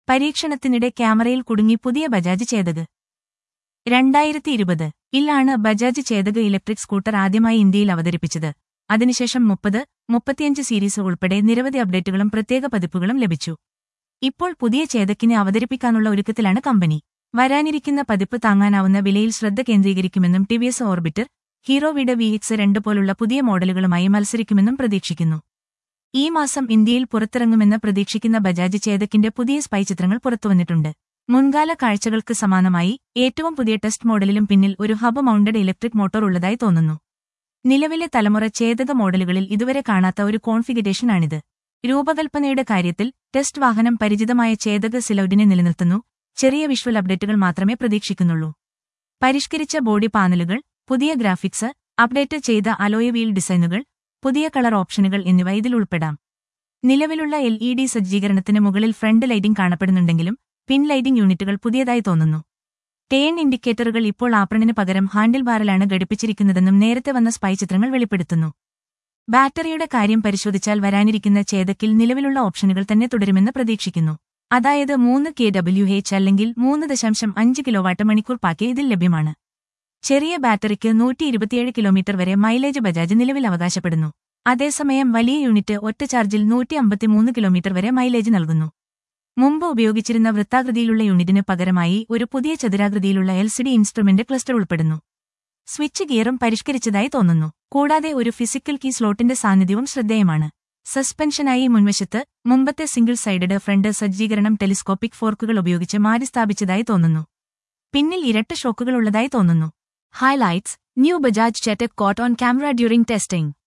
പരീക്ഷണത്തിനിടെ ക്യാമറയിൽ കുടുങ്ങി പുതിയ ബജാജ് ചേതക് രണ്ടായിരത്തി ഇരുപത് ഇല്ലാണ് ബജാജ് ചേതക് ഇലക്ട്രിക് സ്കൂട്ടർ ആദ്യമായി ഇന്ത്യയിൽ അവതരിപ്പിച്ചത് അതിനുശേഷം മുപ്പത് മുപ്പത്തിയഞ്ച് സീരീസ് ഉൾപ്പെടെ നിരവധി അപ്ഡേറ്റുകളും പ്രത്യേക പതിപ്പുകളും ലഭിച്ചു ഇപ്പോൾ പുതിയ ചേതക്കിനെ അവതരിപ്പിക്കാനുള്ള ഒരുക്കത്തിലാണ് കമ്പനി വരാനിരിക്കുന്ന പതിപ്പ് താങ്ങാനാവുന്ന വിലയിൽ ശ്രദ്ധ കേന്ദ്രീകരിക്കുമെന്നും ടിവിഎസ് ഓർബിറ്റർ ഹീറോവിയുടെ വി എക്സ് രണ്ട് പോലുള്ള പുതിയ മോഡലുകളുമായി മത്സരിക്കുമെന്നും പ്രതീക്ഷിക്കുന്നു ഈ മാസം ഇന്ത്യയിൽ പുറത്തിറങ്ങുമെന്ന് പ്രതീക്ഷിക്കുന്ന ബജാജ് ചേതക്കിന്റെ പുതിയ സ്പൈ ചിത്രങ്ങൾ പുറത്തുവന്നിട്ടുണ്ട് മുൻകാല കാഴ്ചകൾക്ക് സമാനമായി ഏറ്റവും പുതിയ ടെസ്റ്റ് മോഡലിലും പിന്നിൽ ഒരു ഹബ് മൗണ്ടഡ് ഇലക്ട്രിക് മോട്ടോർ ഉള്ളതായി തോന്നുന്നു നിലവിലെ തലമുറ ചേതക മോഡലുകളിൽ ഇതുവരെ കാണാത്ത ഒരു കോൺഫിഗറേഷനാണിത് രൂപകൽപ്പനയുടെ കാര്യത്തിൽ ടെസ്റ്റ് വാഹനം പരിചിതമായ ചേതക സിലൗഡിനെ നിലനിർത്തുന്നു ചെറിയ വിഷ്വൽ അപ്ഡേറ്റുകൾ മാത്രമേ പ്രതീക്ഷിക്കുന്നുള്ളൂ പരിഷ്കരിച്ച ബോഡി പാനലുകൾ പുതിയ ഗ്രാഫിക്സ് അപ്ഡേറ്റ് ചെയ്ത അലോയ് വീൽ ഡിസൈനുകൾ പുതിയ കളർ ഓപ്ഷനുകൾ എന്നിവ ഇതിൽ ഉൾപ്പെടാം നിലവിലുള്ള എൽ ഇ ഡി സജ്ജീകരണത്തിന് മുകളിൽ ഫ്രണ്ട് ലൈറ്റിംഗ് കാണപ്പെടുന്നുണ്ടെങ്കിലും പിൻ ലൈറ്റിംഗ് യൂണിറ്റുകൾ പുതിയതായി തോന്നുന്നു ടേൺ ഇൻഡിക്കേറ്ററുകൾ ഇപ്പോൾ ആപ്രണിന് പകരം ഹാൻഡിൽ ബാറിലാണ് ഘടിപ്പിച്ചിരിക്കുന്നതെന്നും നേരത്തെ വന്ന സ്പൈ ചിത്രങ്ങൾ വെളിപ്പെടുത്തുന്നു ബാറ്ററിയുടെ കാര്യം പരിശോധിച്ചാൽ വരാനിരിക്കുന്ന ചേതക്കിൽ നിലവിലുള്ള ഓപ്ഷനുകൾ തന്നെ തുടരുമെന്ന് പ്രതീക്ഷിക്കുന്നു അതായത് മൂന്ന് കെ ഡബ്ല്യു എച്ച് അല്ലെങ്കിൽ മൂന്ന് ദശാംശം അഞ്ച് കിലോവാട്ട് മണിക്കൂർ പാക്ക് ഇതിൽ ലഭ്യമാണ് ചെറിയ ബാറ്ററിക്ക് നൂറ്റി ഇരുപത്തിയേഴ് കിലോമീറ്റർ വരെ മൈലേജ് ബജാജ് നിലവിൽ അവകാശപ്പെടുന്നു അതേസമയം വലിയ യൂണിറ്റ് ഒറ്റ ചാർജിൽ നൂറ്റി അമ്പത്തിമൂന്ന് കിലോമീറ്റർ വരെ മൈലേജ് നൽകുന്നു മുമ്പ് ഉപയോഗിച്ചിരുന്ന വൃത്താകൃതിയിലുള്ള യൂണിറ്റിന് പകരമായി ഒരു പുതിയ ചതുരാകൃതിയിലുള്ള L C D instrument cluster ഉൾപ്പെടുന്നു സ്വിച്ച് ഗിയറും പരിഷ്കരിച്ചതായി തോന്നുന്നു കൂടാതെ ഒരു ഫിസിക്കൽ കീ സ്ലോട്ടിന്റെ സാന്നിധ്യവും ശ്രദ്ധേയമാണ് സസ്പെൻഷനായി മുൻവശത്ത് മുമ്പത്തെ സിംഗിൾ സൈഡഡ് ഫ്രണ്ട് സജ്ജീകരണം ടെലിസ്കോപ്പിക് ഫോർക്കുകൾ ഉപയോഗിച്ച് മാറ്റിസ്ഥാപിച്ചതായി തോന്നുന്നു പിന്നിൽ ഇരട്ട ഷോക്കുകൾ ഉള്ളതായി തോന്നുന്നു highlights new Bajaj Chetak caught on camera during testing